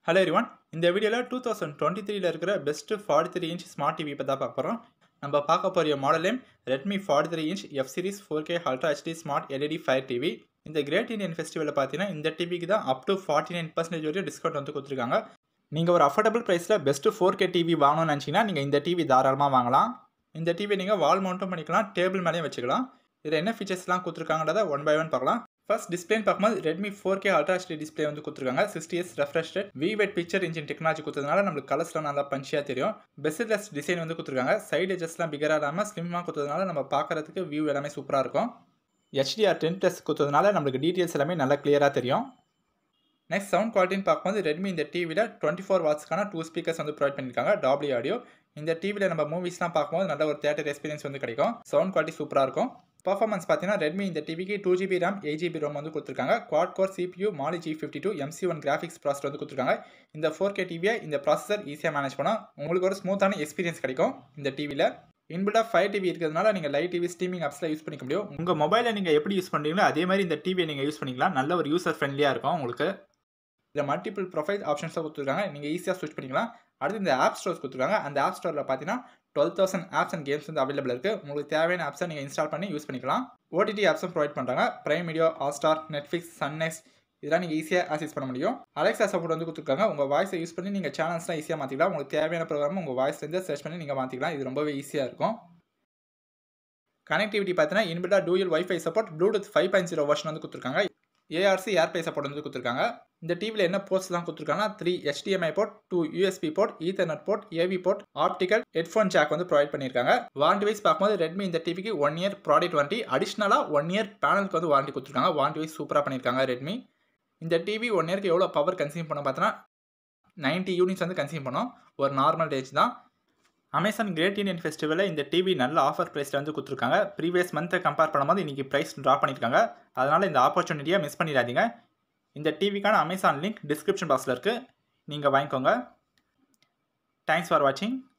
hello எரிவான் இந்த வீடியோவில் two thousand twenty த்ரீல இருக்கிற best forty three inch smart TV இப்போ தான் பார்க்க போகிறோம் நம்ம பார்க்க போகிற model name Redmi forty three inch F series four K ultra HD smart LED Fire TV இந்த கிரேட் இந்தியன் ஃபெஸ்டிவலில் பார்த்தீங்கன்னா இந்த டிவிக்கு தான் up to forty nine percentage வரையும் டிஸ்கவுண்ட் வந்து கொடுத்துருக்காங்க நீங்கள் ஒரு அஃபோர்டபுள் ப்ரைஸில் பெஸ்ட்டு ஃபோர் கே டிவி வாங்கணும்னு நினச்சிங்கன்னா நீங்கள் இந்த டிவி தாராளமாக வாங்கலாம் இந்த டிவி நீங்கள் வால் மவுண்ட்டும் பண்ணிக்கலாம் டேபிள் மேலேயும் வச்சுக்கலாம் இதில் என்ன ஃபீச்சர்ஸ்லாம் கொடுத்துருக்காங்கன்றத ஒன் பை ஒன் பார்க்கலாம் ஃபர்ஸ்ட் டிஸ்பிளேன்னு பார்க்கும்போது Redmi four K ultra HD display வந்து கொடுத்துருக்காங்க sixty S refresh rate vivid picture engine technology கொடுத்ததுனால நம்மளுக்கு கலர்ஸ்லாம் நல்லா பஞ்சியாக தெரியும் பெஸ்ட்லெஸ் டிசைன் வந்து கொடுத்துருக்காங்க சைடு எஜஸ்லாம் பிகராக இல்லாமல் ஸ்லிம்மாக கொடுத்ததுனால நம்ம பார்க்குறதுக்கு வியூ எல்லாமே சூப்பராக இருக்கும் ஹெச்டிஆர் டென் ப்ளஸ் கொடுத்ததுனால நம்மளுக்கு டீட்டெயில்ஸ் எல்லாமே நல்லா கிளியராக தெரியும் நெக்ஸ்ட் சவுண்ட் குவாலிட்டின்னு பார்க்கும்போது ரெட்மி இந்த டிவியில் டுவெண்ட்டி ஃபோர் வாட்ஸ்க்கான டூ ஸ்பீக்கர்ஸ் வந்து ப்ரொவைட் பண்ணியிருக்காங்க டாப்ளி ஆடியோ இந்த டிவியில் நம்ம மூவிஸ்லாம் பார்க்கும்போது நல்ல ஒரு தேட்டர் எக்ஸ்பீரியன்ஸ் வந்து கிடைக்கும் சவுண்ட் குவாலிட்டி சூப்பராக இருக்கும் பர்ஃபார்மன்ஸ் பார்த்தீங்கன்னா ரெட்மி இந்த டிவிக்கு two GB RAM eight GB ROM வந்து கொடுத்துருக்காங்க quad core CPU Mali G fifty two MC one graphics processor வந்து கொடுத்துருக்காங்க இந்த ஃபோர் கே டிவியை இந்த ப்ராசஸர் ஈஸியாக மேனேஜ் பண்ணால் உங்களுக்கு ஒரு ஸ்மூத்தான எக்ஸ்பீரியன்ஸ் கிடைக்கும் இந்த டிவியில் இன்பில்டாக ஃபைவ் டிவி இருக்கிறதுனால நீங்கள் லைட் டிவி ஸ்ட்ரீமிங் ஆப்ஸில் யூஸ் பண்ணிக்க முடியும் உங்கள் மொபைலை நீங்கள் எப்படி யூஸ் பண்ணுறீங்களோ அதே மாதிரி இந்த டிவியை நீங்கள் யூஸ் பண்ணிக்கலாம் நல்ல ஒரு யூசர் ஃப்ரெண்ட்லியாக இருக்கும் உங்களுக்கு இதில் மல்டிபிள் ப்ரொஃபைல் ஆப்ஷன்ஸாக கொடுத்துருக்காங்க நீங்கள் ஈஸியாக ஸ்விட்ச் பண்ணிக்கலாம் அடுத்து இந்த ஆப் ஸ்டோர்ஸ் கொடுத்துருக்காங்க அந்த ஆப் ஸ்டோரில் பார்த்தீங்கன்னா twelve thousand apps and games வந்து அவைலபிள் இருக்குது உங்களுக்கு தேவையான ஆப்ஸை நீங்கள் இன்ஸ்டால் பண்ணி யூஸ் பண்ணிக்கலாம் ஓடிடி ஆப்ஸும் ப்ரொவைட் பண்ணுறாங்க Prime Video Hotstar Netflix Sun NXT இதெல்லாம் நீங்கள் ஈஸியாக ஆக்சஸ் பண்ண முடியும் அலெக்ஸா சப்போர்ட் வந்து கொடுத்துருக்காங்க உங்கள் வாய்ஸை யூஸ் பண்ணி நீங்கள் சேனல்ஸ்லாம் ஈஸியாக மாற்றிக்கலாம் உங்களுக்கு தேவையான ப்ரோக்ராம் உங்கள் வாய்ஸ்லேருந்து சர்ச் பண்ணி நீங்கள் மாற்றிக்கலாம் இது ரொம்பவே ஈஸியாக இருக்கும் கனெக்டிவிட்டி பார்த்தீங்கன்னா இன்பில்டா dual WiFi support Bluetooth five point zero version வந்து கொடுத்துருக்காங்க ஏஆர்சி ஏர்பை சப்போர்ட் வந்து கொடுத்துருக்காங்க இந்த டிவியில் என்ன போர்ட்ஸ்லாம் கொடுத்துருக்காங்கன்னா three HDMI port two USB port ethernet port AV port optical headphone jack வந்து ப்ரொவைட் பண்ணியிருக்காங்க வாரண்டி வைஸ் பார்க்கும்போது ரெட்மி இந்த டிவிக்கு ஒன் இயர் ப்ராடக்ட் வாரண்டி அடிஷ்னலாக ஒன் இயர் பேனலுக்கு வந்து வாரண்டி கொடுத்துருக்காங்க வாரண்டி வைஸ் சூப்பராக பண்ணியிருக்காங்க ரெட்மி இந்த டிவி ஒன் இயருக்கு எவ்வளோ பவர் கன்சியூம் பண்ண பார்த்தோன்னா நைன்ட்டி யூனிட்ஸ் வந்து கன்சியூம் பண்ணோம் ஒரு நார்மல் ரேஞ்ச் தான் அமேசான் கிரேட் இண்டியன் ஃபெஸ்டிவலில் இந்த டிவி நல்ல ஆஃபர் ப்ரைஸில் வந்து கொடுத்துருக்காங்க ப்ரீவியஸ் மந்த்தை கம்பேர் பண்ணும்போது இன்றைக்கி ப்ரைஸ் ட்ராப் பண்ணியிருக்காங்க அதனால் இந்த ஆப்பர்ச்சுனிட்டியை மிஸ் பண்ணிடாதீங்க இந்த டிவிக்கான அமேசான் லிங்க் டிஸ்கிரிப்ஷன் பாக்ஸில் இருக்குது நீங்கள் வாங்கிக்கோங்க தேங்க்ஸ் ஃபார் வாட்சிங்